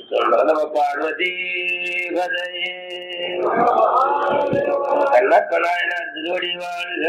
திருச்சிற்றம்பலம் நம பார்வதி கதையே கண்ணக்கணாயன திருவடி வாழ்க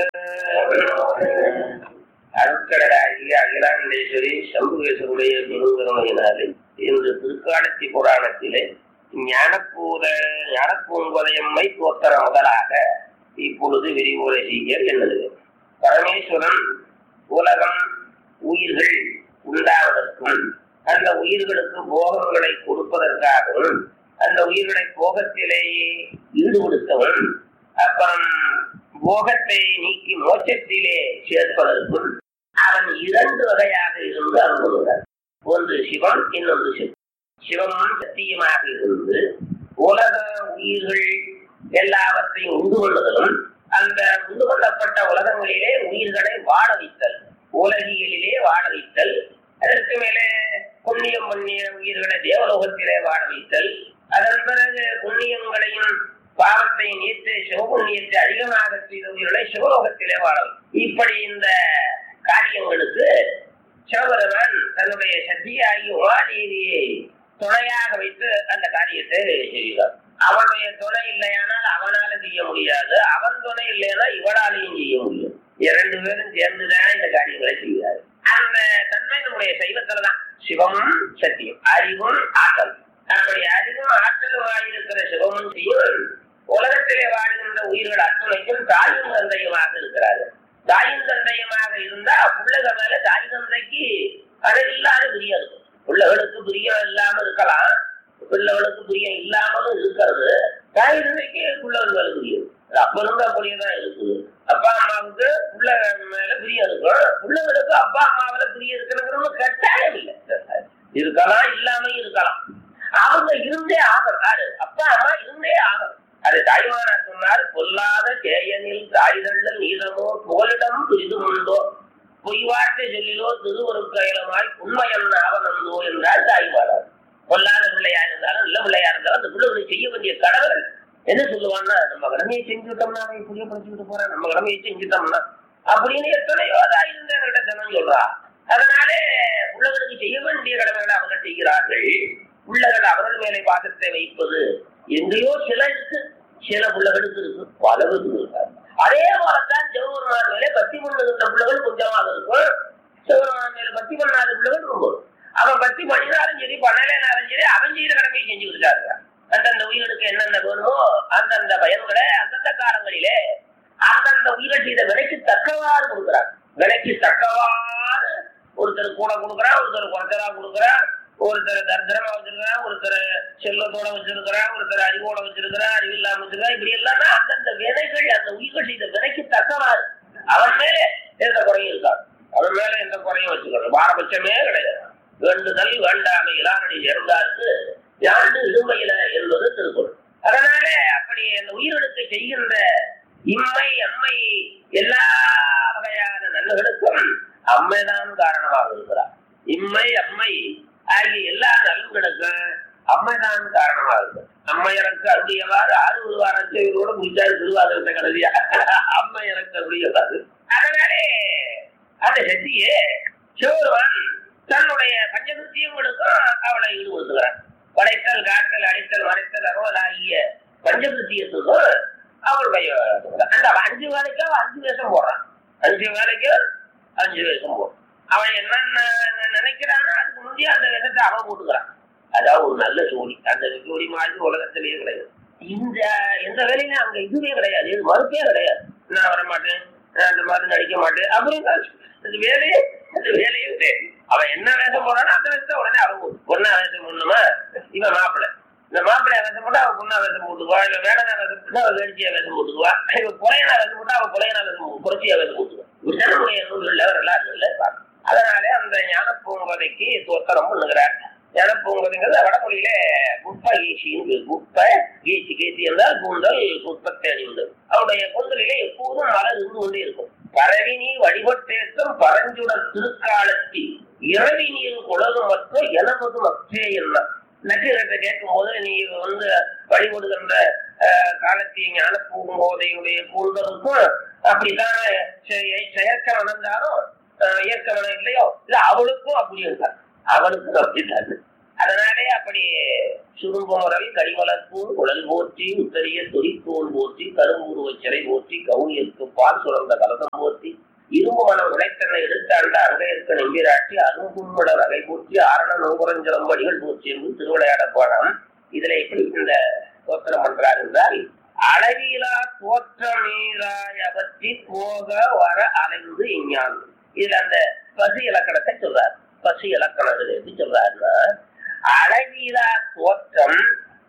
அருட்கடலாகிய அகிலாண்டேஸ்வரி சம்புகேஸ்வருடைய பெருங்கருணையினாலே இன்று திருக்காலத்தி புராணத்திலே ஞானப்பூத ஞானப்பூங்கதையம்மை தோத்தர முதலாக இப்பொழுது விரிவுரை செய்ய என்னது பரமேஸ்வரன் உலகம் உயிர்கள் உண்டாவதற்கும் அந்த உயிர்களுக்கு போகங்களை கொடுப்பதற்காகவும் அந்த உயிர்களை போகத்திலேயே ஈடுபடுத்தவும் அப்புறம் போகத்தை நீக்கி மோட்சத்திலே சேர்ப்பதற்கும் அவன் இரண்டு வகையாக இருந்து அருள்கிறார் ஒன்று சிவம் இன்னொன்று சிவம் சிவமும் சத்தியமாக இருந்து உலக உயிர்கள் எல்லாவற்றையும் உண்டு கொள்ளுதலும் அந்த உண்டு கொள்ளப்பட்ட உலகங்களிலே உயிர்களை வாழ வைத்தல் உலகியலிலே வாழ வைத்தல் அதற்கு மேலே புண்ணியம் பண்ணிய உயிர்களை தேவலோகத்திலே வாழ வைத்தல் அதன் பிறகு புண்ணியங்களையும் பாவத்தை நீத்து சிவபுண்ணியத்தை அதிகமாக செய்த உயிர்களை சிவலோகத்திலே வாழ வைத்தல். இப்படி இந்த காரியங்களுக்கு சிவபெருமான் தன்னுடைய சக்தியாகி உமாதேவியை துணையாக வைத்து அந்த காரியத்தை செய்கிறார் அவனுடைய துணை இல்லையானால் அவனால செய்ய முடியாது அவன் துணை இல்லைன்னா இவளாலையும் செய்ய முடியும் இரண்டு பேரும் சேர்ந்துதான் இந்த காரியங்களை செய்கிறார் அந்த தன்மை நம்முடைய சைவத்துலதான் சிவமும் சத்தியம் அறிவும் ஆற்றல் அப்படி அறிவும் ஆற்றலுமாய் இருக்கிற சிவமும் செய்யும் உலகத்திலே வாழ்கின்ற உயிர்கள் அத்துணைக்கும் தாயும் தந்தையுமாக இருக்கிறார்கள் தாயும் தந்தையுமாக இருந்தா பிள்ளைகள் மேல தாய் தந்தைக்கு அளவில்லாத பிரியம் இருக்கும் பிள்ளைகளுக்கு பிரியம் இல்லாம இருக்கலாம் பிள்ளைகளுக்கு பிரியம் இல்லாமலும் இருக்கிறது தாய் தந்தைக்கு பிள்ளைகள் மேல பிரியம் அது அப்ப இருந்து அப்படியேதான் இருக்குது அப்பா அம்மாவுக்கு பிள்ளை மேல பிரியம் இருக்கும் பிள்ளைகளுக்கு அப்பா அம்மாவில பிரியம் இருக்கணுங்கிறது கட்டாயம் இல்லை இருக்கலாம் இல்லாம இருக்கலாம் அவங்க இருந்தே ஆகிறாரு அப்பா அம்மா இருந்தே ஆகணும் அது தாய்மானா சொன்னார் பொல்லாத கேயனில் தாய்தள்ளல் நீதமோ புகலிடம் பிரிதும் உண்டோ பொய் வார்த்தை சொல்லிலோ திருவருக்கையிலமாய் உண்மையன் ஆவணந்தோ என்றால் தாய்மானார் பொல்லாத பிள்ளையா இருந்தாலும் நல்ல பிள்ளையா இருந்தாலும் அந்த பிள்ளைகளை செய்ய வேண்டிய கடவுள் என்ன சொல்லுவான்னா நம்ம கடமையை செஞ்சுட்டோம்னா அவன் புரிய படிச்சுட்டு போறான் நம்ம கடமையை செஞ்சுட்டோம்னா அப்படின்னு எத்தனையோ தாய் இருந்த தினம் சொல்றா அதனாலே பிள்ளைகளுக்கு செய்ய வேண்டிய கடமைகளை அவர்கள் செய்கிறார்கள் பிள்ளைகள் அவர்கள் மேலே பாசத்தை வைப்பது எங்கேயோ சிலருக்கு சில பிள்ளைகளுக்கு இருக்கு பலருக்கு இருக்காது அதே போலத்தான் சிவபெருமான் மேலே பக்தி பண்ணுகின்ற பிள்ளைகள் கொஞ்சமாக இருக்கும் சிவபெருமான் மேல பக்தி பண்ணாத பிள்ளைகள் ரொம்ப இருக்கும். அவன் பக்தி பண்ணினாலும் சரி பண்ணலைனாலும் சரி அவன் செய்யற கடமையை செஞ்சு இருக்காங்க அந்தந்த உயிர்களுக்கு என்னென்ன வேணுமோ அந்தந்த பயன்களை அந்தந்த காலங்களிலே அந்தந்த உயிரை செய்த விலைக்கு தக்கவாறு கொடுக்குறாங்க விலைக்கு தக்கவாறு ஒருத்தர் கூட கொடுக்குறான் ஒருத்தர் குறைச்சலா கொடுக்குறான் ஒருத்தர் தரித்திரமா வச்சிருக்கிறான் ஒருத்தர் செல்வத்தோட வச்சிருக்கிறான் ஒருத்தர் அறிவோட வச்சிருக்கிறான் அறிவு இல்லாம வச்சிருக்கான் இப்படி எல்லாம் அந்தந்த வினைகள் அந்த உயிர்கள் செய்த வினைக்கு தக்கவாறு அவன் மேல எந்த குறையும் இருக்காது அவன் மேல எந்த குறையும் வச்சுக்கணும் பாரபட்சமே கிடையாது வேண்டுதல் வேண்டாமை இளாரடி சேர்ந்தாருக்கு யாண்டு இடுமையில என்பது திருக்குறள் அதனால அப்படி அந்த உயிர்களுக்கு செய்கின்ற இம்மை அம்மை எல்லா வகையான நன்மைகளுக்கும் அம்மைதான் காரணமாக இருக்கிறார் இம்மை அம்மை ஆகிய எல்லா நலன்களுக்கும் அம்மைதான் காரணமாக இருக்கு அம்மையனுக்கு அருடையவாறு ஆறு ஒரு வாரத்தோடு முடிச்சாரு திருவாதிரத்தை கடைசியா அம்மை எனக்கு அருடையவாறு அதனாலே அந்த சக்தியே சிவருவன் தன்னுடைய பஞ்சகிருத்தியங்களுக்கும் அவளை ஈடுபடுத்துகிறான் படைத்தல் காத்தல் அடித்தல் மறைத்தல் அருள் ஆகிய பஞ்சகிருத்தியத்துக்கும் அவளுடைய அந்த அஞ்சு வேலைக்கு அவன் அஞ்சு வேஷம் போடுறான் அஞ்சு வேலைக்கு அஞ்சு வேஷம் போடுறான் அவன் என்ன நினைக்கிறானோ அதுக்கு முந்தைய அந்த வேஷத்தை அவன் போட்டுக்கிறான் அதாவது ஒரு நல்ல ஜோடி அந்த ஜோடி மாதிரி உலகத்திலேயே கிடையாது இந்த எந்த வேலையிலும் அங்க இதுவே கிடையாது இது மறுப்பே கிடையாது நான் வர மாட்டேன் நான் அந்த மாதிரி நடிக்க மாட்டேன் அப்படின்னு அந்த வேலையே அந்த வேலையே கிடையாது அவன் என்ன வேஷம் போறானோ அந்த வேஷத்தை உடனே அவன் போடு பொண்ணா வேஷம் போடணுமா இவன் மாப்பிள்ளை இந்த மாப்பிள்ளைய வேஷம் போட்டா அவன் பொண்ணா வேஷம் போட்டுக்குவா இல்ல வேடனா வேஷம் போட்டா அவன் வேடிக்கையா வேஷம் போட்டுக்குவா இவன் குறையனா வேஷம் போட்டா அவன் குறையனா வேஷம் குறைச்சியா வேஷம் போட்டுக்குவான் விசனமுடைய நூல்கள்ல வரலாறுகள்ல பார்க்கணும் அதனாலே அந்த ஞான பூங்கதைக்கு தோத்தரம் பண்ணுகிறார் ஞான பூங்கதைங்கிறது வடமொழியில குப்ப ஈசின்னு குப்ப கீச்சி கீச்சி என்றால் கூந்தல் குப்பத்தை அணிந்தது அவருடைய கூந்தலிலே எப்போதும் மலர் இருந்து கொண்டே இருக்கும் பரவி நீர் வழிபட்டேற்றம் பரஞ்சுடர் திருக்காலத்தில் இரவி நீர் குளது மற்றும் எனவது மற்றே என்ன நக்கீரத்தை கேட்கும் போது நீ வந்து வழிபடுகின்ற காலத்திய ஞான பூங்கோதையுடைய கூந்தலுக்கும் அப்படித்தான செயற்க வளர்ந்தாலும் இயற்கவனம் இல்லையோ இல்ல அவளுக்கும் அப்படி இருந்தார் அவளுக்கும் அப்படித்தான் அதனாலே அப்படி சுரும்புமரல் கடிவளர்ப்பும் குழல் போற்றி உத்தரிய தொழிற்கோள் போற்றி கரும்புருவச் சிறை போற்றி கவுனியற்கு பால் சுரந்த கலதம் போற்றி இரும்பு மனம் உழைத்தனை எடுத்தாண்ட அங்கையற்கு நம்பிராட்டி அரும்பும்மட வகை போற்றி ஆரண நோபுரஞ்சலம் வடிகள் போற்றி என்று திருவிளையாட பாடம் இதுல எப்படி இந்த தோற்றம் பண்றார் என்றால் அளவிலா தோற்றமீராய் அவற்றி போக வர அலைந்து இஞ்ஞான் இதுல அந்த பசு இலக்கணத்தை சொல்றார் பசு இலக்கணம் எப்படி சொல்றாருன்னா அளவிலா தோற்றம்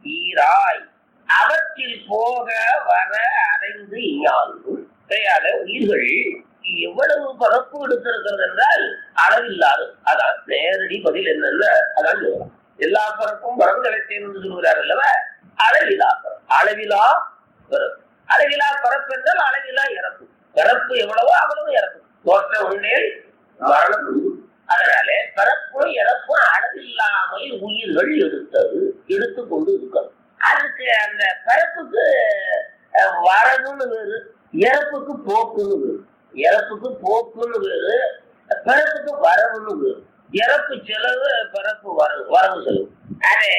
ஈராய் அவற்றில் போக வர அடைந்து இஞ்ஞான்றும் கிடையாத உயிர்கள் எவ்வளவு பரப்பு எடுத்திருக்கிறது என்றால் அளவில்லாது அதான் நேரடி பதில் என்னன்னா அதான் சொல்லலாம் எல்லா பரப்பும் பரங்களை தேர்ந்து சொல்கிறார் அல்லவா அளவிலா பரப்பு அளவிலா பிறப்பு அளவிலா பரப்பு என்றால் அளவிலா இறப்பு பிறப்பு எவ்வளவோ அவ்வளவு இறப்பு தோற்ற உண்டே மரணம் உண்டு அதனால பிறப்பும் இறப்பும் அளவில்லாமல் உயிர்கள் எடுத்தது எடுத்து கொண்டு இருக்கிறது அதுக்கு அந்த பிறப்புக்கு அஹ், வரவுன்னு வேறு இறப்புக்கு போக்குன்னு வேறு இறப்புக்கு போக்குன்னு வேறு பிறப்புக்கு வரவுன்னு வேறு இறப்பு செலவு பிறப்பு வரவு வரவு செலவு அது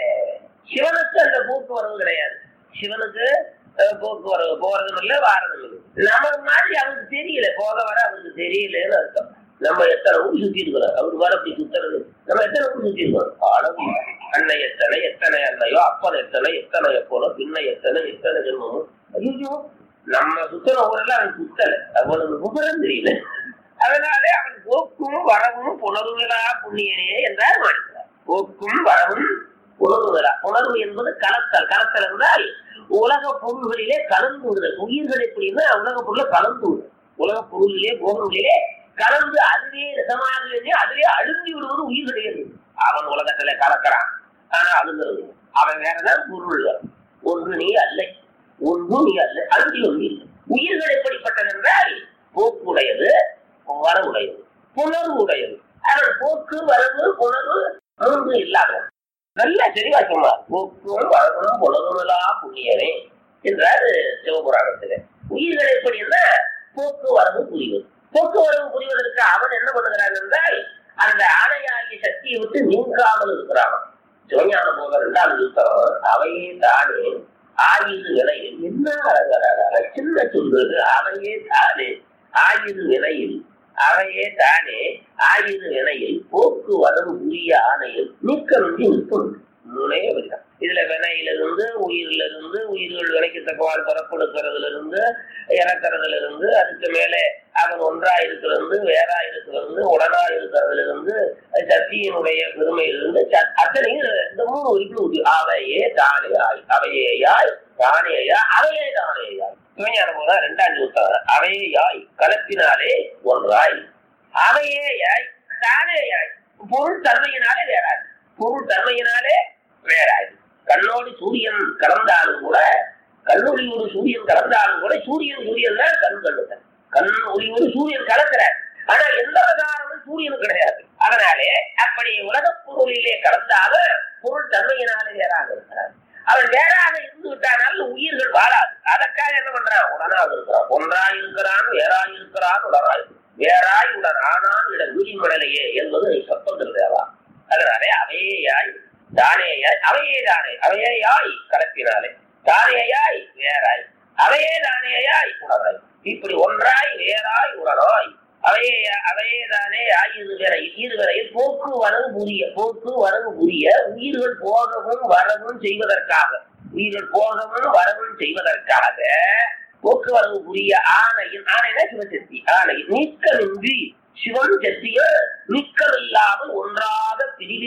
சிவனுக்கு அந்த போக்குவரவு கிடையாது சிவனுக்கு அஹ், போக்குவரவு போறதும் இல்லை வாரதும் இல்லை நமக்கு மாதிரி அவருக்கு தெரியல போக வர அவருக்கு தெரியலன்னு அர்த்தம் நம்ம எத்தனை ஊர் சுத்தி இருக்கிறோம் அவர் வர அப்படி சுத்துறது நம்ம எத்தனை ஊர் சுத்தி இருக்கிறோம் அளவு அன்னை எத்தனை எத்தனை அன்னையோ அப்பன் எத்தனை எத்தனை எப்போனோ பின்ன எத்தனை எத்தனை ஜென்மமோ ஐயோ நம்ம சுத்தன ஊரெல்லாம் அவன் சுத்தல அவனுக்கு விவரம் தெரியல அதனாலே அவன் போக்கும் வரவும் புணர்வுகளா புண்ணியனே என்றார் மாணிக்கிறார் போக்கும் வரவும் புணர்வுகளா புணர்வு என்பது கலத்தல் கலத்தல் என்றால் உலக பொருள்களிலே கலந்து விடுதல் உயிர்கள் எப்படின்னா உலக பொருளை கலந்து விடுதல் உலக பொருளிலே போகங்களிலே கலந்து அதுவே ரசமாக இருந்து அதுவே அழுந்தி விடுவது உயிர்களே அவன் உலகத்துல கலக்கிறான் ஆனா அழுங்கிறது இல்லை. அவன் வேறதான் பொருள்கள் ஒன்று நீ அல்ல ஒன்று நீ அல்ல அழுந்தி ஒன்று இல்லை உயிர்கள் எப்படிப்பட்டது என்றால் போக்குடையது வரவுடையது புணர்வு உடையது அவன் போக்கு வரவு புணர்வு மூன்று இல்லாதவன் நல்ல தெளிவா சொன்னார் போக்கும் வரவும் புலகுலா புண்ணியனே என்றாரு சிவபுராணத்துல உயிர்கள் எப்படின்னா போக்குவரவு புரிவது போக்குவரவு புரிவதற்கு அவன் என்ன பண்ணுகிறான் என்றால் அந்த ஆணையாகிய சக்தியை விட்டு நீங்காமல் இருக்கிறான் சிவஞான போக இரண்டாவது யுத்தம் அவையே தானே ஆயுது விலையில் என்ன அழகராக சின்ன சொல்றது அவையே தானே ஆயுது விலையில் அவையே தானே ஆயுது வினையில் போக்குவரவு உரிய ஆணையில் நீக்கமின்றி நிற்கும் மூணே வழிதான் இதுல வினையிலிருந்து உயிரிலிருந்து உயிர்கள் வினைக்கு தக்கவாறு பரப்படுக்கிறதுல இருந்து இறக்கிறதுல இருந்து அதுக்கு மேலே அவன் ஒன்றா இருக்கிறது வேறா இருக்கிறது உடனா இருக்கிறதுல இருந்து சக்தியினுடைய பெருமையிலிருந்து ச- அத்தனையும் இந்த மூணு உறுப்பு அவையே தானே ஆய் அவையேயாய் தானேயா அவையே தானேயாய் சிவஞான போதா ரெண்டாம் நூற்றாண்டு அவையேயாய் கலப்பினாலே ஒன்றாய் அவையேயாய் தானேயாய் பொருள் தன்மையினாலே வேறாது பொருள் தன்மையினாலே வேறாது கண்ணோடு சூரியன் கலந்தாலும் கூட கண்ணொளியோடு சூரியன் கலந்தாலும் கூட சூரியன் சூரியன் தான் கண் கண்ணுதான் கண் ஒளியோடு சூரியன் கலக்கிறார் ஆனா எந்த காரணமும் சூரியனுக்கு கிடையாது அதனாலே அப்படி உலகப் பொருளிலே கலந்தால பொருள் தன்மையினாலே வேறாக இருக்கிறார் அவன் வேறாக இருந்து விட்டானால் உயிர்கள் வாழாது அதற்காக என்ன பண்றான் உடனாக இருக்கிறான் ஒன்றாய் இருக்கிறான் வேறாய் இருக்கிறான் உடனாய் வேறாய் உடன் ஆனான் இட வீழ்மடலையே என்பது சத்தத்தில் வேறா அதனாலே அவையேயாய் தானேயாய் அவையே தானே அவையேயாய் கலப்பினாலே தானேயாய் வேறாய் அவையே தானேயாய் உடனாய் இப்படி ஒன்றாய் வேறாய் உடனாய் அவையே அவையே தானே ஆயுது வேற ஈடு வரையில் போக்கு வரவு புரிய போக்கு வரவு புரிய உயிர்கள் போகவும் வரவும் செய்வதற்காக உயிர்கள் போகவும் வரவும் செய்வதற்காக போக்குவரவு புரிய ஆணையின் ஆணைனா சிவசக்தி ஆணையின் நீக்கமின்றி சிவன் சக்திய நீக்கமில்லாமல் ஒன்றாக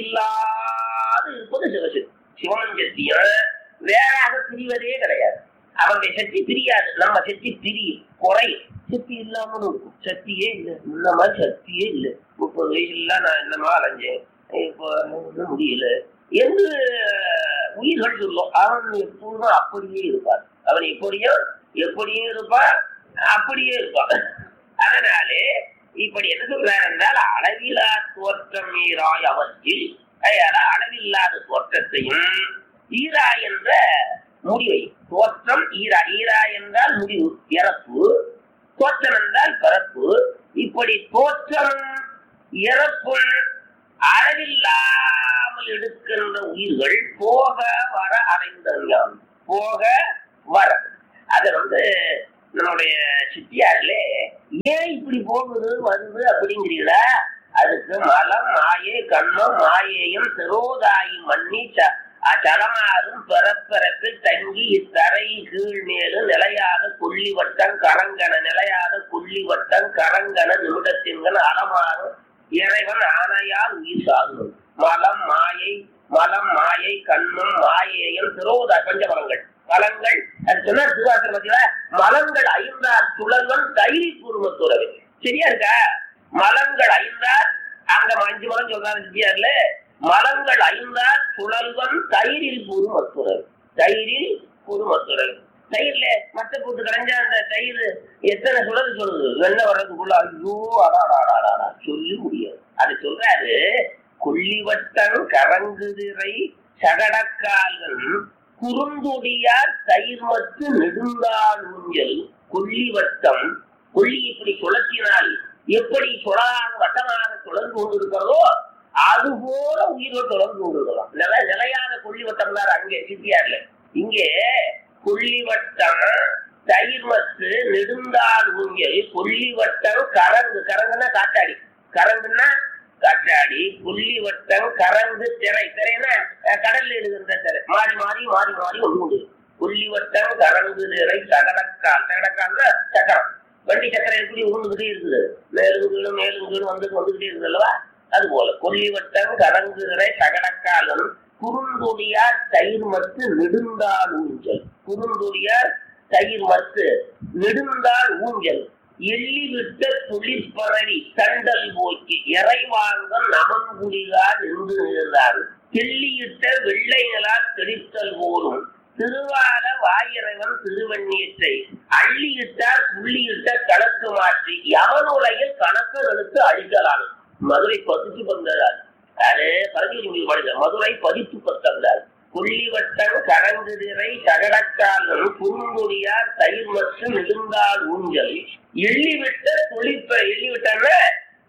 பிரிவில்லாது இருப்பது சிவசக்தி சிவன் சக்திய வேறாக பிரிவதே கிடையாது அவருடைய சக்தி பிரியாது நம்ம சக்தி பிரியும் குறையும் சக்தி இல்லாமலும் இருக்கும் சக்தியே இல்லை இந்த மாதிரி சக்தியே இல்லை முப்பது வயசுல நான் என்னமா அலைஞ்சேன் இப்போ ஒண்ணும் முடியல என்று உயிர்கள் சொல்லும் அவன் எப்பொழுதும் அப்படியே இருப்பார் அவன் எப்படியும் எப்படியும் இருப்பான் அப்படியே இருப்பான் அதனாலே இப்படி என்ன சொல்றார் என்றால் அளவிலா தோற்றம் ஈராய் அவற்றில் அதனால அளவில்லாத தோற்றத்தையும் ஈரா என்ற முடிவை தோற்றம் ஈரா ஈரா என்றால் முடிவு இறப்பு தோற்றம் என்றால் பிறப்பு இப்படி தோற்றம் இறப்பும் அளவில்லாமல் எடுக்கின்ற உயிர்கள் போக வர அடைந்தன் போக வர அது வந்து நம்முடைய சித்தியார்ல ஏன் இப்படி போகுது வருது அப்படிங்கிறீங்களா அதுக்கு மலம் மாயை கண்மம் மாயையும் திரோதாயி மன்னி ச- அச்சலமாறும் பிறப்பிறப்பில் தங்கி இத்தரை கீழ் மேலும் நிலையாக கொல்லி வட்டம் கரங்கன நிலையாக கொல்லி வட்டம் கரங்கன நிமிடத்தின்கன் அலமாறும் இறைவன் ஆணையால் உயிர் சாகும் மலம் மாயை மலம் மாயை கண்மம் மாயையும் திரோதா பஞ்சமலங்கள் மலங்கள் அது சொன்னா திருவாசனத்துல மலங்கள் ஐந்தார் சுழல்வன் தைரி குடும்பத்துறவு சரியா இருக்கா மலங்கள் ஐந்தார் அங்க அஞ்சு மலம் சொல்றாரு சித்தியார்ல மலங்கள் ஐந்தார் சுழல்வன் தயிரில் குருமத்துறவு தயிரில் குருமத்துறவு தயிர்ல மத்த போட்டு கடைஞ்சா அந்த தயிர் எத்தனை சுழல் சொல்லுது வெண்ணெய் வர்றதுக்குள்ள ஐயோ அடாடாடாடா சொல்லி முடியாது அது சொல்றாரு கொள்ளிவட்டம் கரங்குதிரை சகடக்கால்கள் குறுந்தொடியார் தயிர் மத்து நெடுந்தாள் ஊஞ்சல் கொள்ளிவட்டம் கொள்ளி இப்படி சுழற்றினால் எப்படி சுழலாக வட்டமாக சுழந்து கொண்டிருக்கிறதோ அது போல உயிர்கள் தொடர்ந்து கொண்டிருக்கலாம் நில நிலையான கொள்ளிவட்டம் தான் அங்கே சித்தியார்ல இங்கே கொள்ளிவட்டம் தயிர் மத்து நெடுந்தாள் ஊஞ்சல் கொள்ளிவட்டம் கரங்கு கரங்குன்னா காத்தாடி கரங்குன்னா காற்றாடி புள்ளிவட்டம் கரங்கு திரை திரைன்னா அஹ், கடல்ல எழுதுகின்ற திரை மாறி மாறி மாறி மாறி ஒன்று உண்டு புள்ளிவட்டம் கரங்கு திரை சகடக்கால் சகடக்கால் சக்கரம் வண்டி சக்கரம் எப்படி உருண்டுகிட்டே இருக்குது மேலும் கீழும் மேலும் கீழும் வந்து வந்துகிட்டே இருக்குது அல்லவா அது போல கொல்லிவட்டம் கரங்கு திரை சகடக்காலன் குறுந்தொடியார் தயிர் மத்து நெடுந்தாள் ஊஞ்சல் குறுந்தொடியார் தயிர் மத்து நெடுந்தாள் ஊஞ்சல் எள்ளி விட்ட துளிப்பரவி தண்டல் போக்கி இறைவாங்க நமன்குடிகால் நின்று நின்றான் தெள்ளியிட்ட வெள்ளை நிலா தெளித்தல் போலும் திருவால வாயிறைவன் திருவண்ணீற்றை அள்ளியிட்டார் புள்ளியிட்ட கணக்கு மாற்றி யமனுலையில் கணக்கு எடுத்து அழிக்கலாம் மதுரை பதித்து வந்தார் அது பரஞ்சோதி படித்த மதுரை பதித்து பத்தந்தார் புள்ளிவட்டம் கரங்குதிரை சகடக்காலன் குறுங்குடியார் தயிர் மற்றும் நெடுந்தாள் ஊஞ்சல் எள்ளிவிட்ட துளிப்ப எள்ளிவிட்டன்னா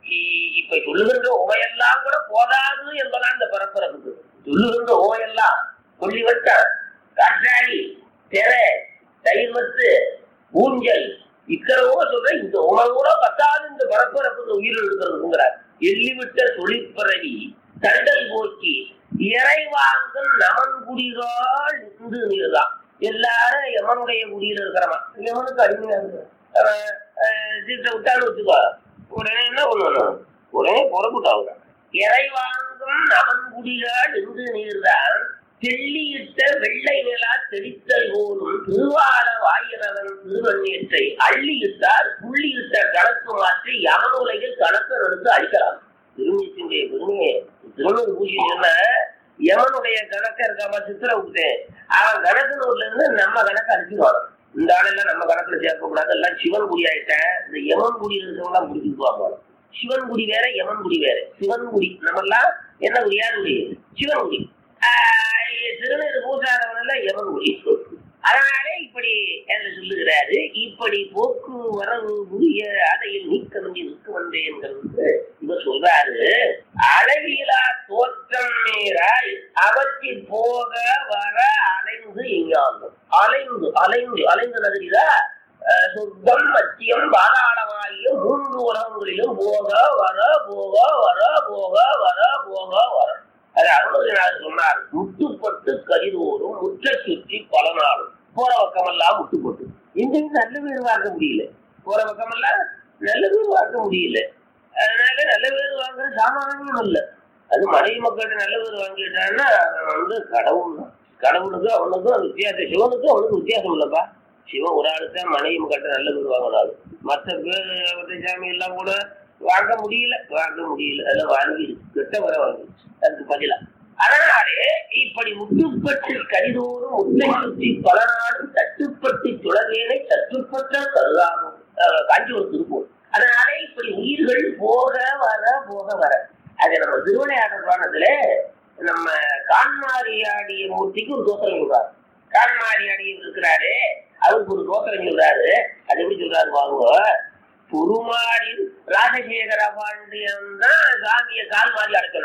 இ- இப்ப சொல்லுகின்ற ஓமையெல்லாம் கூட போதாது என்பதான் இந்த பரப்பரப்புக்கு சொல்லுகின்ற ஓமையெல்லாம் கொல்லிவட்டம் காற்றாடி திரை தயிர் மத்து ஊஞ்சல் இக்கரவோ சொல்ற இந்த உணவு கூட பத்தாது இந்த பரப்பரப்புக்கு உயிர் இருக்கிறதுங்கிறார் எள்ளிவிட்ட தொழிற்பரவி தண்டல் போக்கி இறைவாங்கும் நமன் குடிகள் இந்து நீர்தான் எல்லாரும் யமனுடைய குடியில இருக்கிறவன் யமனுக்கு அடிமையா இருக்கு அவன் சீட்டை விட்டான்னு வச்சுக்கோ உடனே என்ன பண்ணணும் உடனே புறப்பட்டாங்க இறைவாங்கும் நமன் குடிகள் இந்து நீர்தான் தெள்ளியிட்ட வெள்ளை நிலா தெளித்தல் போலும் திருவார வாயிரவன் திருவண்ணீற்றை அள்ளியிட்டார் புள்ளியிட்ட கணக்கு மாற்றி யமனுலகில் கணக்கு எடுத்து அழிக்கலாம் திருமணத்தினுடைய பெருமையை திருமணம் பூஜை சொன்ன யமனுடைய கணக்க இருக்காம சித்திர விட்டேன் அவன் கணக்கு நூல்ல இருந்து நம்ம கணக்கு அடிச்சுடுவாங்க இந்த ஆளெல்லாம் நம்ம கணக்குல சேர்க்க கூடாது எல்லாம் சிவன் குடி ஆயிட்டேன் இந்த யமன் குடி இருக்கிறவங்க பிடிச்சிட்டு சிவன் குடி வேற யமன் குடி வேற சிவன் குடி நம்ம எல்லாம் என்ன குடி யார் குடி சிவன் குடி ஆஹ் திருநீர் பூசாதவன் எல்லாம் யமன் குடி அதனாலே இப்படி என்று சொல்லுகிறாரு இப்படி போக்கு வரவு புரிய அதையில் நீக்க வேண்டி நிற்க வந்தேன்கிறது இவர் சொல்றாரு அளவிலா தோற்றம் நேராய் அவற்றில் போக வர அலைந்து இங்காகும் அலைந்து அலைந்து அலைந்து நகரிதா சுத்தம் மத்தியம் பாதாளமாகிய மூன்று உலகங்களிலும் போக வர போக வர போக வர போக வர அது அருணகிரிநாதர் சொன்னார் முட்டுப்பட்டு கரிதோறும் முற்ற சுற்றி பல நாளும் போற பக்கமெல்லாம் முட்டுப்பட்டு இங்கேயும் நல்ல பேர் வாங்க முடியல போற பக்கமெல்லாம் நல்ல பேர் வாங்க முடியல அதனால நல்ல பேர் வாங்குற சாமானியம் இல்ல அது மனைவி மக்கள்கிட்ட நல்ல பேர் வாங்கிட்டான்னா அவன் வந்து கடவுள் தான் கடவுளுக்கும் அவனுக்கும் அது வித்தியாசம் சிவனுக்கும் அவனுக்கும் வித்தியாசம் இல்லப்பா சிவன் ஒரு ஆளுக்கு மனைவி மக்கள்கிட்ட நல்ல பேர் வாங்கினாரு மற்ற பேர் மற்ற சாமி எல்லாம் கூட வாங்க முடியல வாங்க முடியல அதெல்லாம் வாங்கி கெட்ட வர வாங்கிடுச்சு அதுக்கு பதிலா அதனாலே இப்படி முட்டுப்பட்டு கரிதோறும் முட்டை சுற்றி பல நாளும் தட்டுப்பட்டு சுடவேனை தட்டுப்பட்ட கருதாகும் அஹ் காஞ்சிபுரம் திருப்பூர் அதனாலே இப்படி உயிர்கள் போக வர போக வர அது நம்ம திருவிளையாடல் புராணத்துல நம்ம கான்மாரியாடிய மூர்த்திக்கு ஒரு தோத்திரம் சொல்றாரு கான்மாரியாடி இருக்கிறாரு அவருக்கு ஒரு தோத்திரம் சொல்றாரு அது எப்படி சொல்றாரு பாருங்க புருமாடி ராஜசேகர பாண்டியன் தான் சாமியை கால் மாறி அடைச்சினார்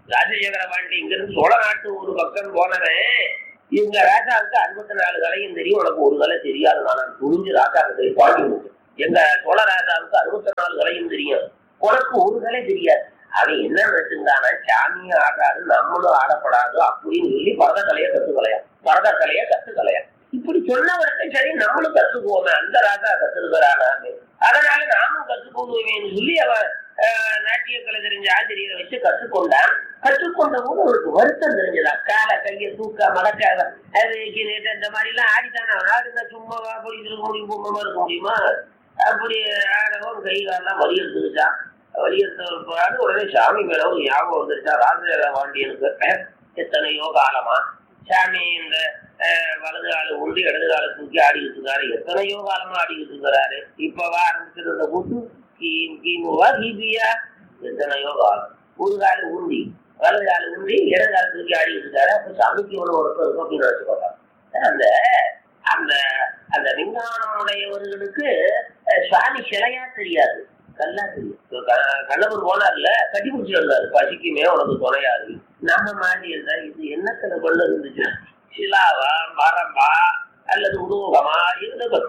ராஜசேகர பாண்டி இங்க இருந்து சோழ நாட்டு ஒரு பக்கம் போனவன் இவங்க ராஜாவுக்கு அறுபத்தி நாலு கலையும் தெரியும் உனக்கு ஒரு கலை தெரியாது நான் துணிஞ்சு ராஜாவுக்கு பாண்டி முடிச்சேன் எங்க சோழ ராஜாவுக்கு அறுபத்தி நாலு கலையும் தெரியும் உனக்கு ஒரு கலை தெரியாது அவன் என்ன நினைச்சிருந்தானா சாமியும் ஆடாது நம்மளும் ஆடப்படாது அப்படின்னு சொல்லி பரதக்கலைய கத்துக்கலையா பரதக்கலைய கத்துக்கலையா இப்படி சொன்னவருக்கு சரி நம்மளும் கத்துக்குவோமே அந்த ராஜா கத்துருக்கிறானாமே அதனால நாமும் கத்துக்கொள்வேன்னு சொல்லி அவன் ஆஹ், நாட்டிய கலை தெரிஞ்ச ஆசிரியரை வச்சு கற்றுக்கொண்டான் கற்றுக்கொண்ட போது அவனுக்கு வருத்தம் தெரிஞ்சதா காலை கைய தூக்க மடக்காக அது நேற்று இந்த மாதிரி எல்லாம் ஆடித்தானே அவன் ஆடுனா சும்மாவா போய் இருக்க முடியும் பொம்மை இருக்க முடியுமா அப்படி ஆடவும் கை காலெல்லாம் வலி எடுத்துக்கிட்டான் வலி எடுத்து உடனே சாமி மேல ஒரு ஞாபகம் வந்துருச்சா ராஜ வாண்டியனுக்கு எத்தனையோ காலமா சாமி இந்த அஹ், வலது கால உண்டு இடது கால தூக்கி ஆடிக்கிட்டு இருக்காரு எத்தனையோ காலமா ஆடிக்கிட்டு இருக்கிறாரு இப்பவா ஆரம்பிச்சிருந்த கூட்டு கீம் கீமுவா கிபியா எத்தனையோ காலம் ஒரு கால உண்டி வலது கால உண்டி இடது கால தூக்கி ஆடிக்கிட்டு இருக்காரு அப்ப சாமிக்கு இவ்வளவு ஒருத்தர் இருக்கும் அப்படின்னு வச்சுக்கோங்க அந்த அந்த அந்த விஞ்ஞானம் உடையவர்களுக்கு அஹ், சுவாமி சிலையா தெரியாது கல்லா தெரியும் இப்ப க- கண்ணபுரம் போனார்ல கட்டி பிடிச்சி வந்தாரு பசிக்குமே உனக்கு துணையாது நம்ம மாதிரி இருந்தா இது என்னத்துல கொண்டு இருந்துச்சு சிலாவா மரமா அல்லது உருவகமா இருந்தது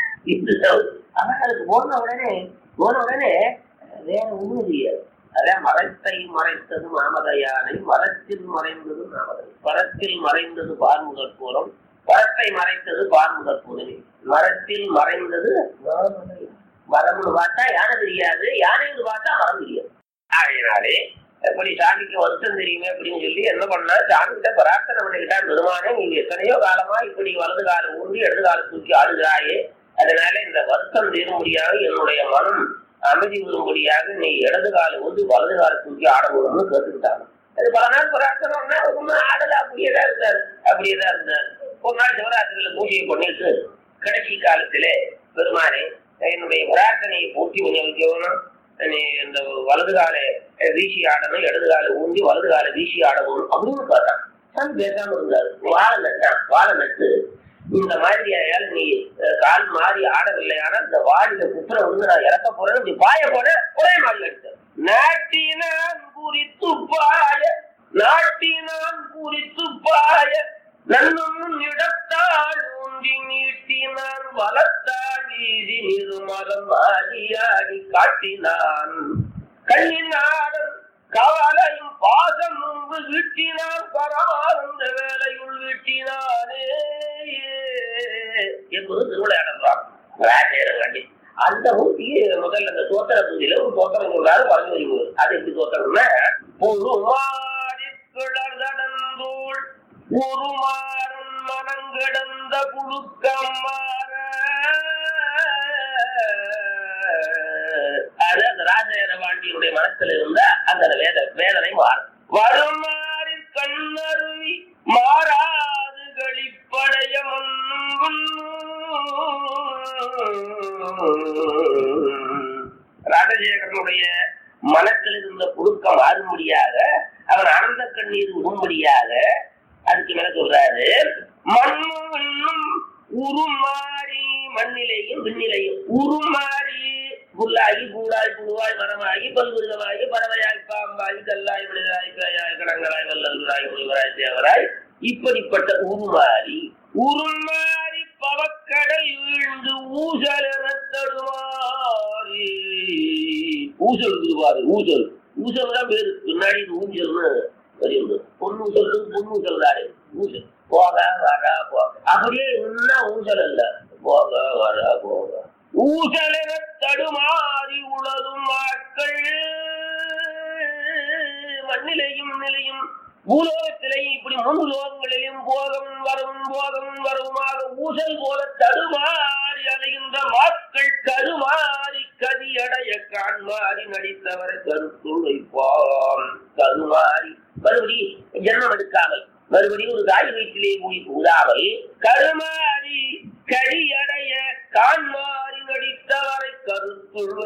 அவர்களுக்கு போன உடனே போன உடனே வேற ஒண்ணும் தெரியாது அதான் மரத்தை மறைத்தது மாமதையானை மரத்தில் மறைந்தது மாமதை மரத்தில் மறைந்தது பார்முகற்பூரம் மரத்தை மறைத்தது பார்முகற்பூரணி மரத்தில் மறைந்தது மாமதை மரம்னு பார்த்தா யானை தெரியாது யானைன்னு பார்த்தா மரம் தெரியாது ஆகையினாலே எப்படி சாமிக்கு வருத்தம் தெரியுமே அப்படின்னு சொல்லி என்ன பண்ணா சாமி கிட்ட பிரார்த்தனை பண்ணிக்கிட்டா பெருமானே நீங்க எத்தனையோ காலமா இப்படி வலது காலம் ஊன்றி இடது காலம் தூக்கி ஆடுகிறாயே அதனால இந்த வருத்தம் தீரும்படியாக என்னுடைய மனம் அமைதி வரும்படியாக நீ இடது காலம் ஊன்றி வலது காலம் தூக்கி ஆடணும்னு கேட்டுக்கிட்டாங்க அது பல நாள் பிரார்த்தனை பண்ணா ஒன்றும் ஆடல அப்படியே தான் இருந்தார் அப்படியே தான் இருந்தார் ஒரு நாள் சிவராத்திரியில பூஜையை பண்ணிட்டு கடைசி காலத்திலே பெருமானே என்னுடைய பிரார்த்தனையை பூர்த்தி பண்ணி வைக்கணும் நீ இந்த வலது கால வீசி ஆடணும் இடது கால ஊண்டி வலது கால வீசி ஆடணும் அப்படின்னு பார்த்தான் சாமி பேசாம இருந்தாரு வாழை நட்டான் வாழை நட்டு இந்த மாதிரி ஆயால் நீ அஹ், கால் மாறி ஆடவில்லையானா இந்த வாடியில குப்புற வந்து நான் இறக்க போறேன் இப்படி பாய போன ஒரே மாதிரி அடித்தார் நாட்டினான் குறித்து பாய நாட்டினான் குறித்து பாய நன்னும் இடத்தால் ஊன்றி நீட்டினான் வளர்த்தால் வீதி நிருமலம் ஆடியாடி காட்டினான் கண்ணினாடன் காலையும் பாசம் முன்பு வீட்டினான் பரமானந்த வேலையுள் வீட்டினானே என்பது திருவிளையாடலாம் ராஜேரன் கண்டி அந்த ஊட்டி முதல்ல அந்த தோத்திர பூஜையில ஒரு தோத்திரம் சொல்றாரு பறந்து வருவது அது எப்படி தோத்திரம்னா பொறுமாறி கிளர்தடந்தூள் உருமாறன் மனங்கிடந்த புழுக்கம் மாற அது அந்த ராஜேர பாண்டியனுடைய மனசுல இருந்த அந்த வேத வேதனை மாறும் வருமாறி கண்ணருவி மாறாது களிப்படைய ராஜசேகரனுடைய மனத்தில் இருந்த புழுக்கம் மாறும்படியாக அவன் ஆனந்த கண்ணீர் விடும்படியாக அதுக்கு மேல சொல்றாரு மண்ணும் விண்ணும் உருமாறி மண்ணிலையும் விண்ணிலையும் உருமாறி புல்லாகி பூடாய் புழுவாய் மரமாகி பல்விருகமாகி பறவையாய் பாம்பாய் கல்லாய் விழுதாய் பேயாய் கடங்களாய் வல்லல்வராய் முழுவராய் தேவராய் இப்படிப்பட்ட உருமாறி உருமாறி பவக்கடல் வீழ்ந்து ஊசல் என தடுமாறி ஊசல் விடுவாரு ஊசல் ஊசல் தான் பேரு பின்னாடி இது ஊஞ்சல்னு வருகிறது பொண்ணு சொல்லு பொண்ணு சொல்றாரு ஊசல் போக வர போக அப்படியே இன்னும் ஊசல் இல்ல போக வர போக ஊசலென தடுமாறி உளதும் ஆட்கள் மண்ணிலையும் நிலையும் பூலோகத்திலையும் இப்படி மூன்று லோகங்களிலும் போகம் வரும் போகம் வருமாக ஊசல் போல தடுமாறி அலைகின்ற மாக்கள் கருமாறி கதியடைய காண்மாறி நடித்தவரை கருத்துள் வைப்பான் கருமாறி மறுபடி ஜென்மம் எடுக்காமல் மறுபடியும் ஒரு தாய் வயிற்றிலே கூடி கூடாமல் கருமாறி கரியடைய காண்மாறி நடித்தவரை கருத்துள்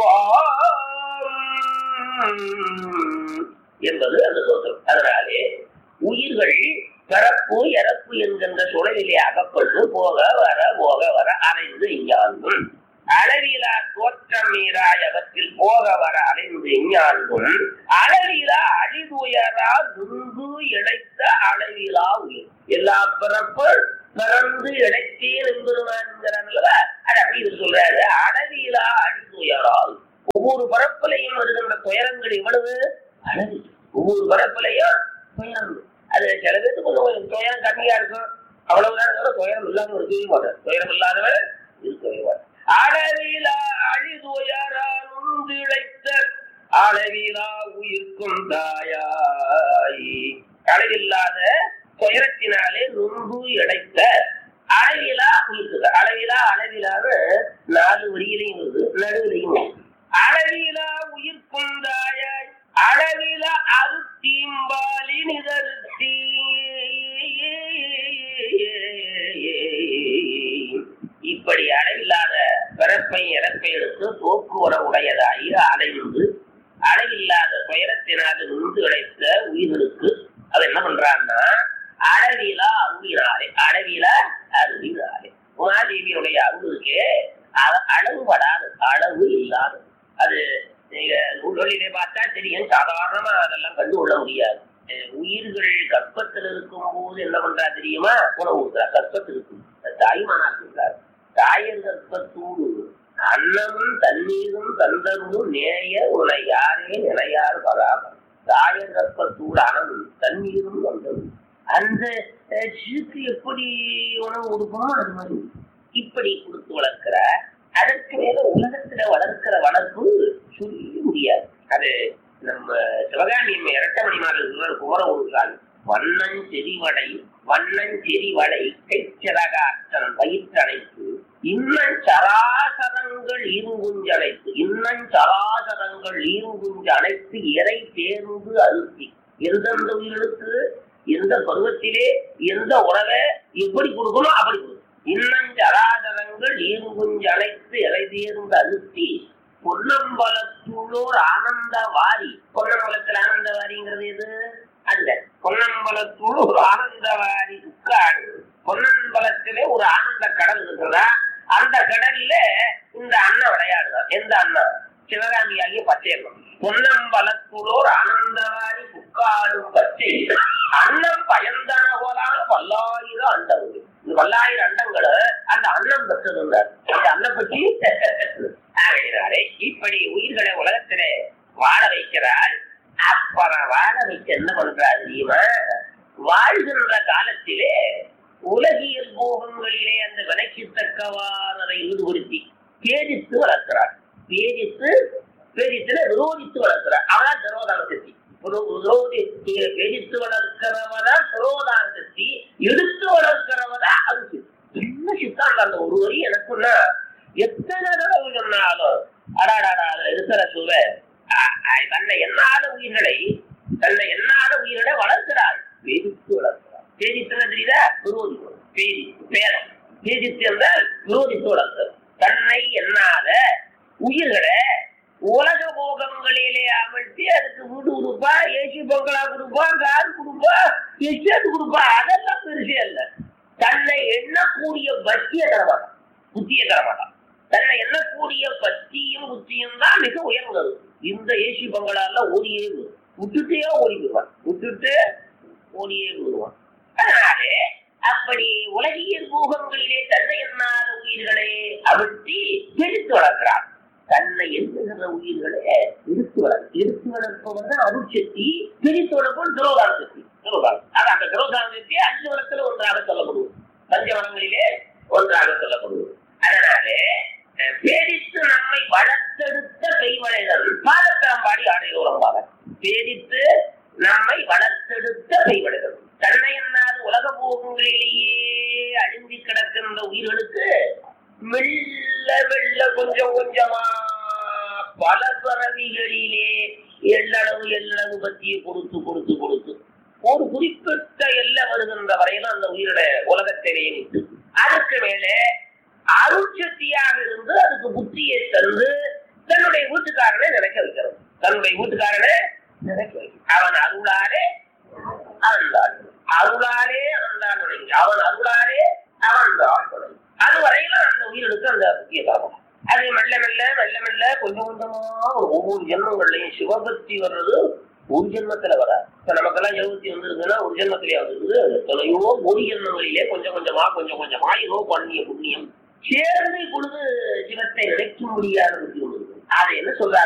வைப்பான் என்பது அந்த தோற்றம் அதனாலே உயிர்கள் பிறப்பு இறப்பு என்கின்ற சுழலிலே அகப்பட்டு போக வர போக வர அரைந்து இங்காண்டும் அளவிலா தோற்றம் மீறாய் அவற்றில் போக வர அலைந்து எஞ்ஞாண்டும் அளவிலா அழிதுயரா நுங்கு இழைத்த அளவிலா உயிர் எல்லா பிறப்பு பிறந்து இழைத்தேன் என்பதுமான்ங்கிறான்ல அது அப்படி இது சொல்றாரு அளவிலா அழிதுயரால் ஒவ்வொரு பரப்பிலையும் வருகின்ற துயரங்கள் எவ்வளவு அளவு ஒவ்வொரு பரப்பிலையும் துயரம் அது சில பேருக்கு கொஞ்சம் துயரம் கம்மியா இருக்கும் அவ்வளவுதான் தவிர துயரம் இல்லாம இருக்கவே மாட்டார் துயரம் இல்லாதவர் இருக்கவே மாட்டார் அளவிலா அழிதுயரா நுந்திழைத்த அளவிலா உயிர்க்கும் தாயாய் அளவில்லாத துயரத்தினாலே நுங்கு இழைத்த அளவிலா உயிர்க்கு அளவிலா அளவிலாத நாலு வரியிலையும் வருது நடுவிலையும் வருது அளவிலா உயிர்க்கும் தாயாய் அளவில அருத்தீம்பாலி நிதர்த்தி இப்படி அளவில்லாத பிறப்பை இறப்பை எடுத்து போக்குவர உடையதாகி அலைந்து அளவில்லாத துயரத்தினால் நின்று கிடைத்த உயிர்களுக்கு அது என்ன பண்றான்னா அளவிலா அருவினாலே அளவில அருவினாலே உமாதேவியுடைய அருள் இருக்கே அது அளவுபடாது அளவு இல்லாது அது நீங்க நூல்களிலே பார்த்தா தெரியும் சாதாரணமா அதெல்லாம் கண்டு கொள்ள முடியாது அஹ் உயிர்கள் கற்பத்தில் இருக்கும் போது என்ன பண்றா தெரியுமா உணவு ஊத்துறா கற்பத்தில் இருக்கும் தாய்மானா இருக்கிறார் தாயர் கற்பத்தூடு அன்னமும் தண்ணீரும் தந்தரும் நேய உனை யாரே நினையார் பராமர் தாயர் கற்பத்தூடு அனமும் தண்ணீரும் வந்ததும் அந்த அஹ், சிசுக்கு எப்படி உணவு கொடுக்கணும் அது மாதிரி இப்படி கொடுத்து வளர்க்கிற அதற்கு மேல உலகத்துல வளர்க்கிற வளர்ப்பு சொல்லி முடியாது அது நம்ம சிவகாமியம் இரட்டமணி மாதத்தில் குமர ஒரு வண்ணன் செறிவடை வண்ணன் செறிவடை கைச்சலகாற்றன் வயிற்றடைத்து இன்னன் சராசரங்கள் ஈருங்குஞ்சடைத்து இன்னன் சராசரங்கள் ஈருங்குஞ்சு அனைத்து இறை தேர்ந்து அழுத்தி எந்தெந்த உயிர்களுக்கு எந்த பருவத்திலே எந்த உறவை எப்படி கொடுக்கணும் அப்படி கொடுக்கணும் இன்னஞ்சராதரங்கள் ஈருங்குஞ்சு அனைத்து இறை தேர்ந்து அழுத்தி பொன்னம்பலத்துள்ளோர் ஆனந்த வாரி பொன்னம்பலத்தில் ஆனந்த வாரிங்கிறது எது அல்ல பொன்னம்பலத்துள் ஒரு ஆனந்த வாரி உட்காடு பொன்னம்பலத்திலே ஒரு ஆனந்த கடல் இருக்கிறதா அந்த கடல்ல இந்த அண்ணன் விளையாடுதான் எந்த அண்ணன் சிவகாமி ஆகிய பச்சையம்மன் பொன்னம்பலத்துளோர் ஆனந்தவாரி புக்காடும் பச்சை அன்னம் பயந்தன போலான பல்லாயிரம் அண்டங்கள் இந்த பல்லாயிரம் அண்டங்களை அந்த அன்னம் பெற்றிருந்தார் அந்த அன்னம் பற்றி ஆகிறாரே இப்படி உயிர்களை உலகத்திலே வாழ வைக்கிறார் அப்புறம் வாழ வைக்க என்ன பண்றாரு தெரியுமா வாழ்கின்ற காலத்திலே உலகியல் போகங்களிலே அந்த விலைக்கு தக்கவானதை ஈடுபடுத்தி பேரித்து வளர்க்கிறார் பேரித்து பேரித்துல விரோதித்து வளர்க்கிறார் அவதான் திரோதான சக்தி விரோதி பேரித்து வளர்க்கிறவதான் திரோதான சக்தி எடுத்து வளர்க்கிறவதா அது சக்தி. என்ன சித்தாந்தம் அந்த ஒரு வரி எனக்குன்னா எத்தனை தடவை சொன்னாலும் அடாடாடா அதுல இருக்கிற சுவை அ- அ- தன்னை எண்ணாத உயிர்களை தன்னை எண்ணாத உயிர்களை வளர்க்கிறாள் பேரித்து வளர்க்கிறாள் பேரித்துனா தெரியுதா விரோதி பேரி பேரம் பேரித்து என்றால் விரோதித்து வளர்க்கிறது தன்னை எண்ணாத உயிர்களை உலக போகங்களிலே அமர்த்தி அதுக்கு வீடு கொடுப்பா ஏசி பங்களா கொடுப்பா கார் கொடுப்பா எஸ்டேட் கொடுப்பா அதெல்லாம் பெருசே அல்ல தன்னை எண்ணக்கூடிய பக்தியை தரமாட்டான் புத்தியை தரமாட்டான் தன்னை எண்ணக்கூடிய பக்தியும் புத்தியும் தான் மிக உயர்ந்தது இந்த ஏசி பங்களால ஓடியே விடும். விட்டுட்டே ஓடி விடுவான் விட்டுட்டு ஓடியே விடுவான் அதனாலே அப்படி உலகியல் போகங்களிலே தன்னை எண்ணாத உயிர்களை அவிழ்த்தி பிரித்து வளர்க்கிறான் தன்னை எண்ணுகிற உயிர்களை எடுத்து வளர்க்க எடுத்து வளர்ப்பவன் தான் அருட்சக்தி பிரித்து வளர்ப்பவன் திரோதான சக்தி திரோதானம் அது அந்த திரோதான சக்தி அஞ்சு வளத்துல ஒன்றாக சொல்லப்படுவது பஞ்சவனங்களிலே ஒன்றாக சொல்லப்படுவது அதனாலே அஹ், பேடித்து நம்மை வளர்த்தெடுத்த கைவளைதல் பாதத்தாம்பாடி ஆடையோரம்பாக பேடித்து நம்மை வளர்த்தெடுத்த கைவளைதல் தன்னை என்னாது உலக போகங்களிலேயே அழிஞ்சு கிடக்கின்ற உயிர்களுக்கு மெல்ல மெல்ல கொஞ்சம் கொஞ்சமா பல பறவைகளிலே எள்ளளவு எள்ளளவு பத்தியை கொடுத்து கொடுத்து கொடுத்து ஒரு குறிப்பிட்ட எல்லை வருகின்ற வரையிலும் அந்த உயிரோட உலகத்திலே நிற்று அதுக்கு மேலே அருட்சக்தியாக இருந்து அதுக்கு புத்தியை தந்து தன்னுடைய வீட்டுக்காரனை நினைக்க வைக்கிறது தன்னுடைய வீட்டுக்காரனை நினைக்க வைக்கிறது அவன் அருளாலே அருளாள் அருளாலே அருளாள் அவன் அருளாலே அவன் ஆழ்வனை அது வரையிலும் அந்த உயிருக்கு அந்த புத்திய காரணம் அது மெல்ல மெல்ல மெல்ல மெல்ல கொஞ்சம் கொஞ்சமா ஒவ்வொரு ஜென்மங்கள்லயும் சிவபக்தி வர்றது ஒரு ஜென்மத்துல வராது இப்ப நமக்கெல்லாம் எழுபத்தி வந்துருக்குன்னா ஒரு ஜென்மத்திலேயே வந்துருக்குது எத்தனையோ ஒரு ஜென்மங்களிலே கொஞ்சம் கொஞ்சமா கொஞ்சம் கொஞ்சமா ஏதோ பண்ணிய புண்ணியம் சேர்ந்து இப்பொழுது சிவத்தை நினைக்க முடியாத புத்தி ஒன்று இருக்கு. அதை என்ன சொல்றாரு